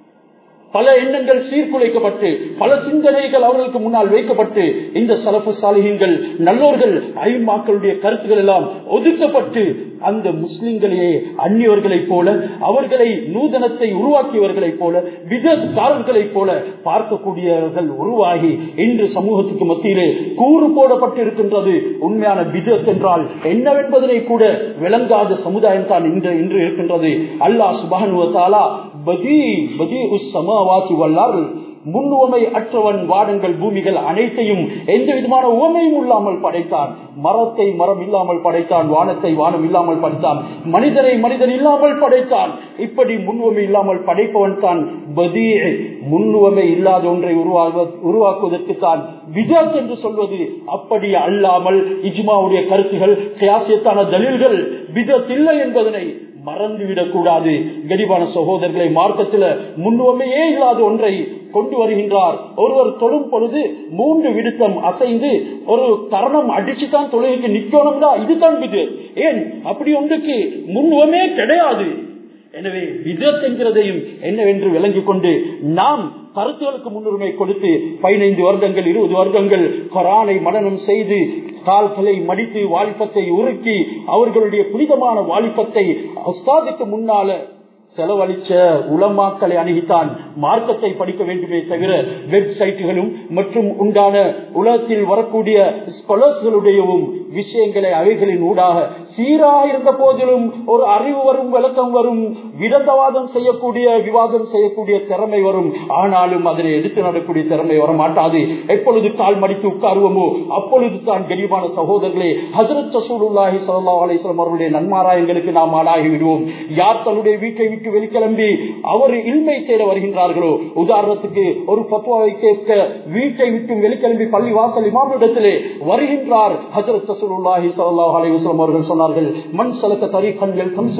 பல எண்ணங்கள் சீர்குலைக்கப்பட்டு பல சிந்தனைகள் அவர்களுக்கு முன்னால் வைக்கப்பட்டு இந்த சலப்பு சாலிகங்கள் நல்லோர்கள் ஐமாக்களுடைய கருத்துக்கள் எல்லாம் ஒதுக்கப்பட்டு அந்த முஸ்லிம்களையே அந்நியவர்களைப் போல அவர்களை நூதனத்தை உருவாக்கியவர்களைப் போல விதக்காரர்களைப் போல பார்க்கக்கூடியவர்கள் உருவாகி இன்று சமூகத்துக்கு மத்தியிலே கூறு போடப்பட்டு இருக்கின்றது உண்மையான விதத் என்றால் என்னவென்பதனை கூட விளங்காத சமுதாயம் தான் இன்று இன்று இருக்கின்றது அல்லாஹ் சுபானுவத்தாலா பதி பதி உஸ் சமாவாசி வல்லார்கள் முன்னுவமை அற்றவன் வானங்கள் பூமிகள் அனைத்தையும் எந்த விதமான உவமையும் இல்லாமல் படைத்தான் மரத்தை மரம் இல்லாமல் படைத்தான் வானத்தை வானம் இல்லாமல் படைத்தான் மனிதனை மனிதன் இல்லாமல் படைத்தான் இப்படி முன்னுவமை இல்லாமல் படைப்பவன் தான் பதிய முன்னுவமை இல்லாத ஒன்றை உருவாக்குவதற்கு தான் விஜாத் என்று சொல்வது அப்படி அல்லாமல் இஜ்மாவுடைய கருத்துகள் கியாசியத்தான தலில்கள் விதத் இல்லை என்பதனை மறந்துவிடக் கூடாது கரிபான சகோதரர்களை மார்க்கத்தில் முன்னுவமையே இல்லாத ஒன்றை கொண்டு வருகின்றார் ஒருவர் தொழும் பொழுது மூன்று விடுத்தம் அசைந்து ஒரு தருணம் அடிச்சுதான் தொழுகைக்கு நிக்கணும்டா இதுதான் விது ஏன் அப்படி ஒன்றுக்கு முன்னுவமே கிடையாது எனவே விதத் என்கிறதையும் என்னவென்று விளங்கிக் கொண்டு நாம் கருத்துகளுக்கு முன்னுரிமை கொடுத்து பதினைந்து வருடங்கள் இருபது வருடங்கள் கொரானை மனநம் செய்து கால்களை மடித்து வாலிபத்தை உருக்கி அவர்களுடைய புனிதமான வாலிபத்தை அஸ்தாதுக்கு முன்னால செலவழிச்ச உலமாக்களை அணுகித்தான் மார்க்கத்தை படிக்க வேண்டுமே தவிர வெப்சைட்டுகளும் மற்றும் உண்டான உலகத்தில் வரக்கூடிய ஸ்காலர்ஸ்களுடையவும் விஷயங்களை அவைகளின் ஊடாக சீராக இருந்த போதிலும் ஒரு அறிவு வரும் விளக்கம் வரும் விதந்தவாதம் செய்யக்கூடிய விவாதம் செய்யக்கூடிய திறமை வரும் ஆனாலும் அதனை எடுத்து நடக்கூடிய திறமை வர மாட்டாது எப்பொழுது கால் மடித்து உட்காருவோமோ அப்பொழுது தான் கனிவான சகோதரர்களே ஹசரத் சசூலுல்லாஹி சல்லா அலிஸ்லாம் அவருடைய நன்மாராயங்களுக்கு நாம் ஆளாகி விடுவோம் யார் தன்னுடைய வீட்டை விட்டு வெளிக்கிளம்பி அவர் இல்மை தேட வருகின்றார்களோ உதாரணத்துக்கு ஒரு பத்துவாவை கேட்க வீட்டை விட்டு வெளிக்கிளம்பி பள்ளி வாசல் இமாமிடத்திலே வருகின்றார் ஹசரத் சசூலுல்லாஹி சல்லா அலிஸ்லாம் அவர்கள் சொன்னார்கள் மண் சலக்க தரிகன்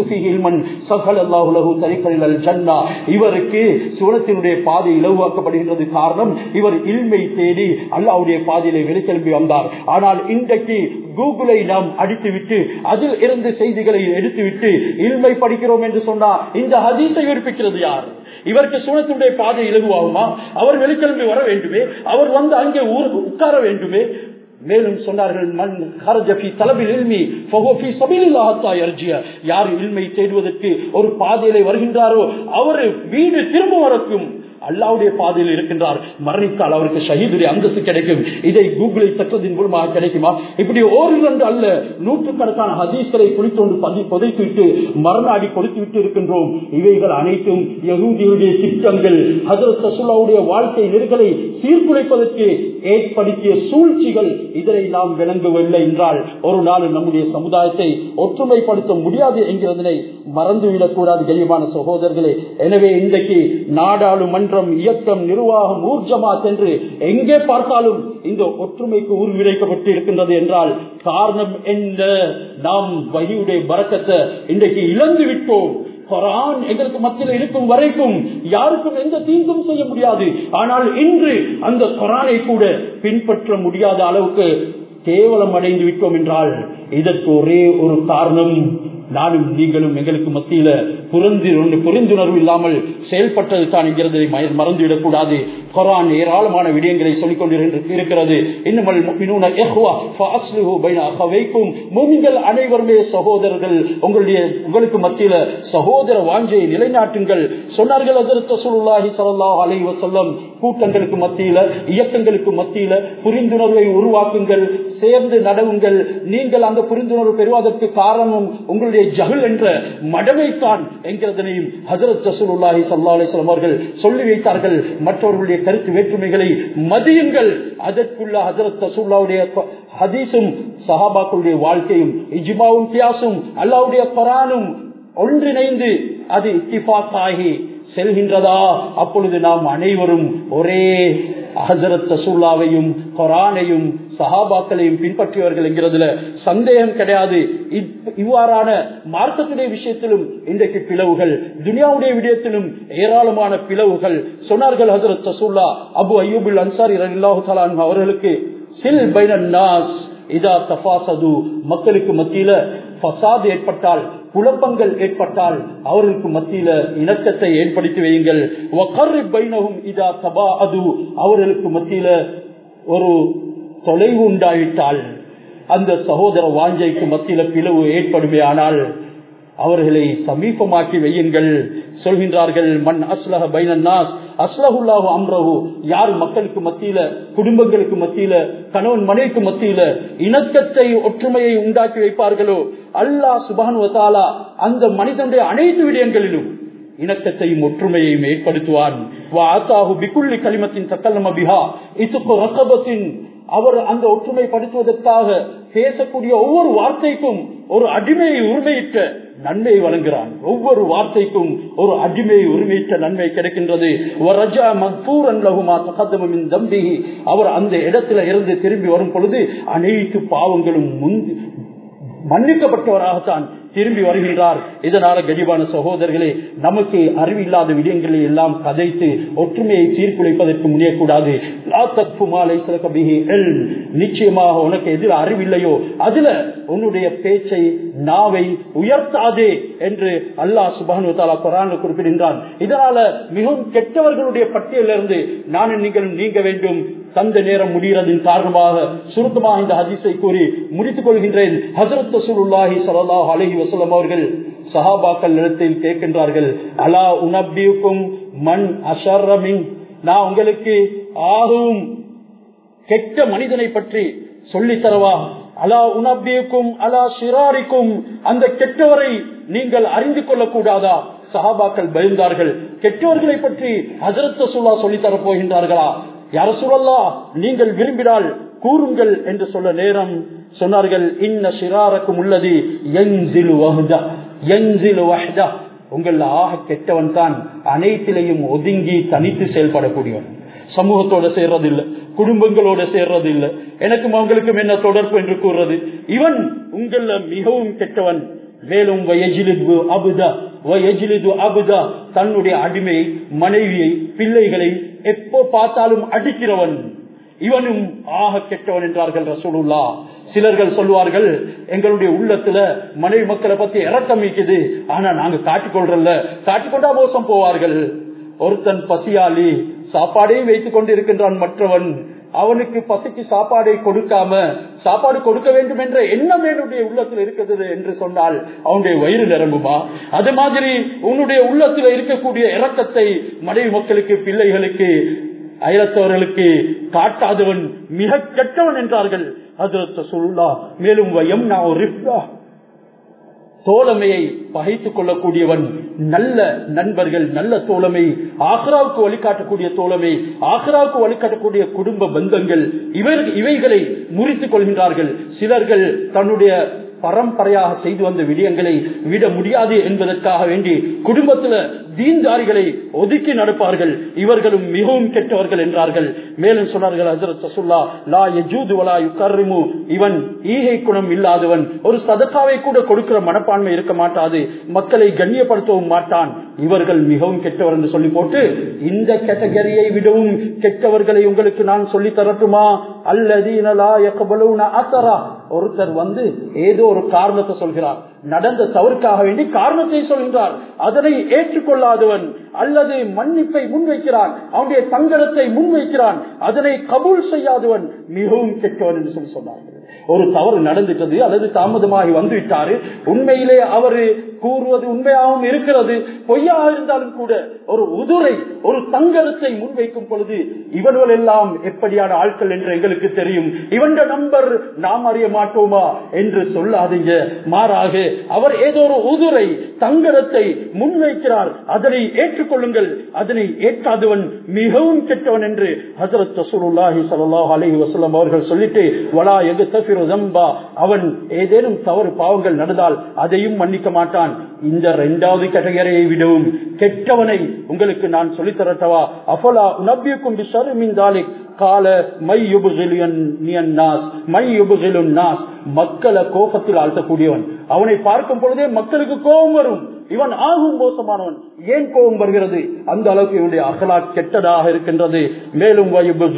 மண் சகல் அல்லாஹுலகு தரிகல் ஜன்னா இவருக்கு சுவனத்தினுடைய பாதை இலவாக்கப்படுகின்றது காரணம் இவர் இல்மை தேடி அல்லாவுடைய பாதையிலே வெளிக்கிளம்பி வந்தார் ஆனால் இன்றைக்கு கூகுளை நாம் அடித்துவிட்டு அதில் இருந்து செய்திகளை எடுத்துவிட்டு இல்மை படிக்கிறோம் என்று சொன்னால் இந்த ஹதீஸை விடுப்பிக்கிறது யார் இவருக்கு சூனத்தினுடைய பாதை இலகுவாகுமா அவர் வெளிக்கிளம்பி வர வேண்டுமே அவர் வந்து அங்கே ஊர் உட்கார வேண்டுமே மேலும் சொன்னார்கள் மண் ஹரஜபி தலபில் இல்மி ஃபஹோஃபி சபீலில்லாஹத்தா யர்ஜிய யார் இல்மை தேடுவதற்கு ஒரு பாதையிலே வருகின்றாரோ அவர் வீடு திரும்ப வரக்கும் அல்லாவுடைய பாதையில் இருக்கின்றார் மரணித்தால் அவருக்கு ஷஹீதுடைய அந்தஸ்து கிடைக்கும் இதை கூகுளை தற்றதின் மூலமாக கிடைக்குமா இப்படி ஓரிரண்டு அல்ல நூற்றுக்கணக்கான ஹதீஸ்களை குளித்தோண்டு பதி புதைத்து விட்டு மறுநாடி கொடுத்து விட்டு இருக்கின்றோம் இவைகள் அனைத்தும் யகூதியுடைய திட்டங்கள் ஹசரத் சசுல்லாவுடைய வாழ்க்கை நெருக்கலை சீர்குலைப்பதற்கு ஏற்படுத்திய சூழ்ச்சிகள் இதனை நாம் விளங்கவில்லை என்றால் ஒரு நாள் நம்முடைய சமுதாயத்தை ஒற்றுமைப்படுத்த முடியாது என்கிறதனை மறந்துவிடக்கூடாது கனியமான சகோதரர்களே எனவே இன்றைக்கு நாடாளுமன்றம் இயக்கம் நிர்வாகம் ஊர்ஜமா சென்று எங்கே பார்த்தாலும் இந்த ஒற்றுமைக்கு உருவிடைக்கப்பட்டு இருக்கின்றது என்றால் காரணம் என்ன நாம் வகியுடைய பறக்கத்தை இன்றைக்கு இழந்து விட்டோம் குரான் எங்களுக்கு மத்தியில் இருக்கும் வரைக்கும் யாருக்கும் எந்த தீங்கும் செய்ய முடியாது ஆனால் இன்று அந்த குரானை கூட பின்பற்ற முடியாத அளவுக்கு கேவலம் அடைந்து விட்டோம் என்றால் இதற்கு ஒரே ஒரு காரணம் நானும் நீங்களும் எங்களுக்கு மத்தியில புரிந்து புரிந்துணர்வு இல்லாமல் செயல்பட்டது தான் என்கிறதை மறந்துவிடக் கூடாது குரான் ஏராளமான விடயங்களை சொல்லிக் கொண்டிருக்கிறது இன்னும் மூமிங்கள் அனைவருமே சகோதரர்கள் உங்களுடைய உங்களுக்கு மத்தியில சகோதர வாஞ்சையை நிலைநாட்டுங்கள் சொன்னார்கள் அதற்கு சுல்லாஹி சல்லா அலை வசல்லம் கூட்டங்களுக்கு மத்தியில இயக்கங்களுக்கு மத்தியில புரிந்துணர்வை உருவாக்குங்கள் சேர்ந்து நடவுங்கள் நீங்கள் அந்த புரிந்துணர்வு பெறுவதற்கு காரணம் உங்களுடைய ஜகுல் என்ற மடமைத்தான் என்கிறதனையும் ஹசரத் ரசூலுல்லாஹி சல்லா அலிஸ்லாம் அவர்கள் சொல்லி வைத்தார்கள் மற்றவர்களுடைய கருத்து வேற்றுமைகளை மதியுங்கள் அதற்குள்ள ஹசரத் ரசூல்லாவுடைய ஹதீஸும் சஹாபாக்களுடைய வாழ்க்கையும் இஜ்மாவும் கியாசும் அல்லாவுடைய பரானும் ஒன்றிணைந்து அது இத்திஃபாக்காகி செல்கின்றதா அப்பொழுது நாம் அனைவரும் ஒரே ஹசரத் ரசூல்லாவையும் கொரானையும் சஹாபாக்களையும் பின்பற்றியவர்கள் என்கிறதுல சந்தேகம் கிடையாது இவ்வாறான மார்க்கத்துடைய விஷயத்திலும் இன்றைக்கு பிளவுகள் துனியாவுடைய விடயத்திலும் ஏராளமான பிளவுகள் சொன்னார்கள் ஹசரத் ரசூல்லா அபு அய்யூபுல் அன்சாரி ரல்லாஹு தலான் அவர்களுக்கு சில் பைனன் நாஸ் இதா தபாசது மக்களுக்கு மத்தியில பசாது ஏற்பட்டால் குழப்பங்கள் ஏற்பட்டால் அவர்களுக்கு மத்தியில இணக்கத்தை ஏற்படுத்தி வையுங்கள் இதா தபா அது அவர்களுக்கு மத்தியில ஒரு தொலைவு உண்டாயிட்டால் அந்த சகோதர வாஞ்சைக்கு மத்தியில பிளவு ஏற்படுமே ஆனால் அவர்களை சமீபமாக்கி வையுங்கள் சொல்கின்றார்கள் மண் அஸ்லஹ பைனன்னாஸ் அஸ்லஹுல்லாஹு அம்ரஹு யார் மக்களுக்கு மத்தியில குடும்பங்களுக்கு மத்தியில கணவன் மனைவிக்கு மத்தியில இணக்கத்தை ஒற்றுமையை உண்டாக்கி வைப்பார்களோ அல்லாஹ் சுபானுவத்தாலா அந்த மனிதனுடைய அனைத்து விடயங்களிலும் இணக்கத்தையும் ஒற்றுமையையும் ஏற்படுத்துவான் பிக்குள்ளி களிமத்தின் சக்கல்லம பிஹா இத்துக்கு ரக்கபத்தின் அவர் அந்த ஒற்றுமைப்படுத்துவதற்காக பேசக்கூடிய ஒவ்வொரு வார்த்தைக்கும் ஒரு அடிமையை உரிமையிட்ட நன்மை வழங்குகிறான் ஒவ்வொரு வார்த்தைக்கும் ஒரு அடிமையை உரிமையிட்ட நன்மை கிடைக்கின்றது அவர் அந்த இடத்துல இருந்து திரும்பி வரும் பொழுது அனைத்து பாவங்களும் முந்தி மன்னிக்கப்பட்டவராகத்தான் திரும்பி வருகின்றார் இதனால கடிவான சகோதரர்களே நமக்கு அறிவில்லாத விடயங்களை எல்லாம் கதைத்து ஒற்றுமையை சீர்குலைப்பதற்கு முடியக்கூடாது நிச்சயமாக உனக்கு எதில் அறிவில்லையோ அதுல உன்னுடைய பேச்சை நாவை உயர்த்தாதே என்று அல்லாஹ் சுபானு தாலா குரான் குறிப்பிடுகின்றான் இதனால மிகவும் கெட்டவர்களுடைய பட்டியலிருந்து நானும் நீங்களும் நீங்க வேண்டும் தந்த நேரம் முடிகிறதின் காரணமாக சுருக்கமாக இந்த ஹதீஸை கூறி முடித்துக் கொள்கின்றேன் ஹசரத் ரசூலுல்லாஹி ஸல்லல்லாஹு அலைஹி வஸல்லம் அவர்கள் சஹாபாக்கள் இடத்தில் கேட்கின்றார்கள் அலா உனப்பியுக்கும் மண் அஷர்ரமின் நான் உங்களுக்கு ஆகும் கெட்ட மனிதனை பற்றி சொல்லி தரவா அலா உனப்பியுக்கும் அலா ஷிராரிக்கும் அந்த கெட்டவரை நீங்கள் அறிந்து கொள்ளக்கூடாதா சஹாபாக்கள் பயந்தார்கள் கெட்டவர்களை பற்றி ஹசரத் ரசூல்லா சொல்லித்தரப் போகின்றார்களா யார சொல்லல்லா நீங்கள் விரும்பினால் கூறுங்கள் என்று சொல்ல நேரம் சொன்னார்கள் இன்ன சிறாரக்கும் உள்ளது எஞ்சில் வஹ்தா எஞ்சில் வஹ்தா உங்கள் ஆக கெட்டவன் தான் அனைத்திலையும் ஒதுங்கி தனித்து செயல்படக்கூடியவன் சமூகத்தோட சேர்றதில்லை குடும்பங்களோட சேர்றதில்லை எனக்கும் அவங்களுக்கும் என்ன தொடர்பு என்று கூறுறது இவன் உங்கள மிகவும் கெட்டவன் மேலும் வயஜிலிது அபுதா வயஜிலிது அபுதா தன்னுடைய அடிமை மனைவியை பிள்ளைகளை எப்போ பார்த்தாலும் அடிக்கிறவன் இவனும் ஆக கெட்டவன் என்றார்கள் ரசூலுல்லா சிலர்கள் சொல்வார்கள் எங்களுடைய உள்ளத்துல மனைவி மக்களை பத்தி இறக்கம் இருக்குது ஆனா நாங்க காட்டிக்கொள்றல காட்டிக்கொண்டா மோசம் போவார்கள் ஒருத்தன் பசியாளி சாப்பாடையும் வைத்துக் கொண்டு இருக்கின்றான் மற்றவன் அவனுக்கு பசிக்கு சாப்பாடை கொடுக்காம சாப்பாடு கொடுக்க வேண்டும் என்ற எண்ணம் என்னுடைய உள்ளத்தில் இருக்கிறது என்று சொன்னால் அவனுடைய வயிறு நிரம்புமா அது மாதிரி உன்னுடைய உள்ளத்தில் இருக்கக்கூடிய இறக்கத்தை மனைவி மக்களுக்கு பிள்ளைகளுக்கு அயலத்தவர்களுக்கு காட்டாதவன் மிக கெட்டவன் என்றார்கள் அது சொல்லா மேலும் வயம் நான் ஒரு தோழமையை பகைத்துக் கொள்ளக்கூடியவன் நல்ல நண்பர்கள் நல்ல தோழமை ஆக்ராவுக்கு வழிகாட்டக்கூடிய தோழமை ஆக்ராவுக்கு வழிகாட்டக்கூடிய குடும்ப பந்தங்கள் இவர் இவைகளை முறித்துக் கொள்கின்றார்கள் சிலர்கள் தன்னுடைய பரம்பரையாக செய்து வந்த விடயங்களை விட முடியாது என்பதற்காக வேண்டி குடும்பத்துல தீன்தாரிகளை ஒதுக்கி நடப்பார்கள் இவர்களும் மிகவும் கெட்டவர்கள் என்றார்கள் மேலும் சொன்னார்கள் ஹசரத் ரசுல்லா லா யஜூது வலா யுகர்ரிமு இவன் ஈகை குணம் இல்லாதவன் ஒரு சதக்காவை கூட கொடுக்கிற மனப்பான்மை இருக்க மாட்டாது மக்களை கண்ணியப்படுத்தவும் மாட்டான் இவர்கள் மிகவும் கெட்டவர் என்று சொல்லி போட்டு இந்த கேட்டகரியை விடவும் கெட்டவர்களை உங்களுக்கு நான் சொல்லி தரட்டுமா அல்லதீனலா அசரா ஒருத்தர் வந்து ஏதோ ஒரு காரணத்தை சொல்கிறார் நடந்த தவறுக்காக வேண்டி காரணத்தை சொல்கின்றார் அதனை ஏற்றுக்கொள்ளாதவன் அல்லது மன்னிப்பை முன்வைக்கிறான் அவனுடைய தங்கடத்தை முன்வைக்கிறான் அதனை கபூல் செய்யாதவன் மிகவும் கெட்டவன் என்று சொல்லி சொன்னார்கள் ஒரு தவறு நடந்துட்டது அல்லது தாமதமாகி வந்துவிட்டாரு உண்மையிலே அவரு கூறுவது உண்மையாகவும் இருக்கிறது பொய்யாக இருந்தாலும் கூட ஒரு உதுரை ஒரு தங்கரத்தை முன்வைக்கும் பொழுது இவர்கள் எல்லாம் எப்படியான ஆட்கள் என்று எங்களுக்கு தெரியும் இவண்ட நம்பர் நாம் அறிய மாட்டோமா என்று சொல்லாதீங்க மாறாக அவர் ஏதோ ஒரு உதுரை தங்கரத்தை முன்வைக்கிறார் அதனை ஏற்றுக்கொள்ளுங்கள் அதனை ஏற்காதவன் மிகவும் கெட்டவன் என்று ஹசரத் ரசூலுல்லாஹி ஸல்லல்லாஹு அலைஹி வஸல்லம் அவர்கள் சொல்லிட்டு வலா யக்தஃபிரு ذنبا அவன் ஏதேனும் தவறு பாவங்கள் நடந்தால் அதையும் மன்னிக்க மாட்டான் இந்த இரண்டாவது கேட்டகரியை விடவும் கெட்டவனை உங்களுக்கு நான் சொல்லித் தரட்டவா அஃபலா உனபியுக்கும் பிஷர் மின் தாலிக் கால மை நாஸ் மை நாஸ் மக்களை கோபத்தில் ஆழ்த்தக்கூடியவன் அவனை பார்க்கும் பொழுதே மக்களுக்கு கோபம் வரும் இவன் ஆகும் மோசமானவன் ஏன் கோபம் வருகிறது அந்த அளவுக்கு இவனுடைய அகலா கெட்டதாக இருக்கின்றது மேலும்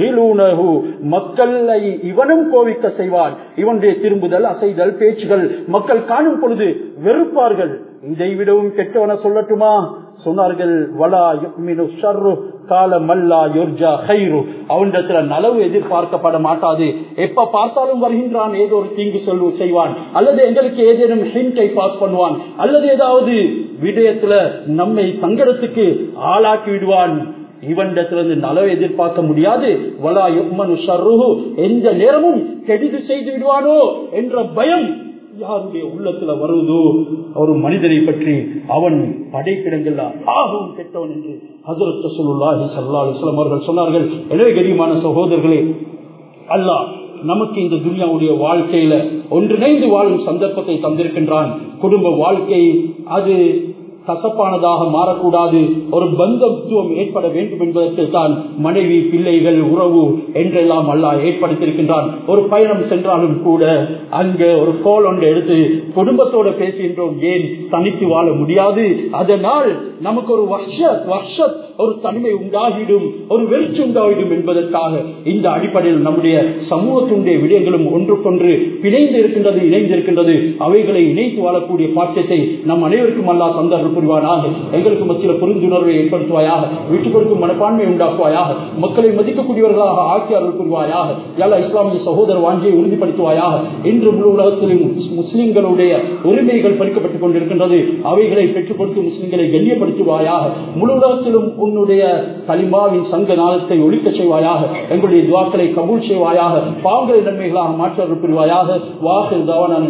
மக்களை இவனும் கோவிக்க செய்வான் இவனுடைய திரும்புதல் அசைதல் பேச்சுகள் மக்கள் காணும் பொழுது வெறுப்பார்கள் இதை விடவும் கெட்டவன சொல்லட்டுமா சொன்னார்கள் வலா யுக்மினு ஷர்ரு கால மல்லா யுர்ஜா ஹைரு அவனிடத்துல நலவு எதிர்பார்க்கப்பட மாட்டாது எப்ப பார்த்தாலும் வருகின்றான் ஏதோ ஒரு தீங்கு சொல்லு செய்வான் அல்லது எங்களுக்கு ஏதேனும் ஹிண்டை பாஸ் பண்ணுவான் அல்லது ஏதாவது விடயத்துல நம்மை சங்கடத்துக்கு ஆளாக்கி விடுவான் இவனிடத்திலிருந்து நலவை எதிர்பார்க்க முடியாது வலா யுக்மனு ஷர்ருஹு எந்த நேரமும் கெடுதி செய்து விடுவானோ என்ற பயம் யாருடைய உள்ளத்துல வருவதோ ஒரு மனிதனை பற்றி அவன் படைக்கிடங்கள் ஆகவும் கெட்டவன் என்று ஹசரத் ரசூலுல்லாஹி ஸல்லல்லாஹு அலைஹி வஸல்லம் அவர்கள் சொன்னார்கள் எனவே கரிமான சகோதரர்களே அல்லாஹ் நமக்கு இந்த துனியாவுடைய வாழ்க்கையில ஒன்றிணைந்து வாழும் சந்தர்ப்பத்தை தந்திருக்கின்றான் குடும்ப வாழ்க்கை அது கசப்பானதாக மாறக்கூடாது ஒரு பந்தத்துவம் ஏற்பட வேண்டும் என்பதற்கு தான் மனைவி பிள்ளைகள் உறவு என்றெல்லாம் அல்லா ஏற்படுத்தியிருக்கின்றான் ஒரு பயணம் சென்றாலும் கூட அங்க ஒரு கோல் ஒன்று எடுத்து குடும்பத்தோட பேசுகின்றோம் ஏன் தனித்து வாழ முடியாது அதனால் நமக்கு ஒரு வருஷ வருஷ ஒரு தனிமை உண்டாகிடும் ஒரு வெளிச்சு உண்டாகிடும் என்பதற்காக இந்த அடிப்படையில் நம்முடைய சமூகத்தினுடைய விடயங்களும் ஒன்றுக்கொன்று பிணைந்து இருக்கின்றது இணைந்து இருக்கின்றது அவைகளை இணைத்து வாழக்கூடிய பாக்கியத்தை நம் அனைவருக்கும் அல்லா தந்தார்கள் புரிவானாக எங்களுக்கு மத்தியில் புரிந்துணர்வை ஏற்படுத்துவாயாக விட்டுக் கொடுக்கும் மனப்பான்மை உண்டாக்குவாயாக மக்களை மதிக்கக்கூடியவர்களாக ஆக்கியார்கள் புரிவாயாக எல்லா இஸ்லாமிய சகோதர வாஞ்சியை உறுதிப்படுத்துவாயாக இன்று முழு உலகத்திலும் முஸ்லிம்களுடைய உரிமைகள் பறிக்கப்பட்டுக் கொண்டிருக்கின்றது அவைகளை பெற்றுக் கொடுத்து முஸ்லிம்களை கண்ணியப்படுத்துவாயாக முழு உலகத்திலும் உன்னுடைய கலிமாவின் சங்க நாளத்தை ஒழிக்க செய்வாயாக எங்களுடைய துவாக்களை கபூல் செய்வாயாக பாவங்களை நன்மைகளாக மாற்ற புரிவாயாக வாக்கு தவண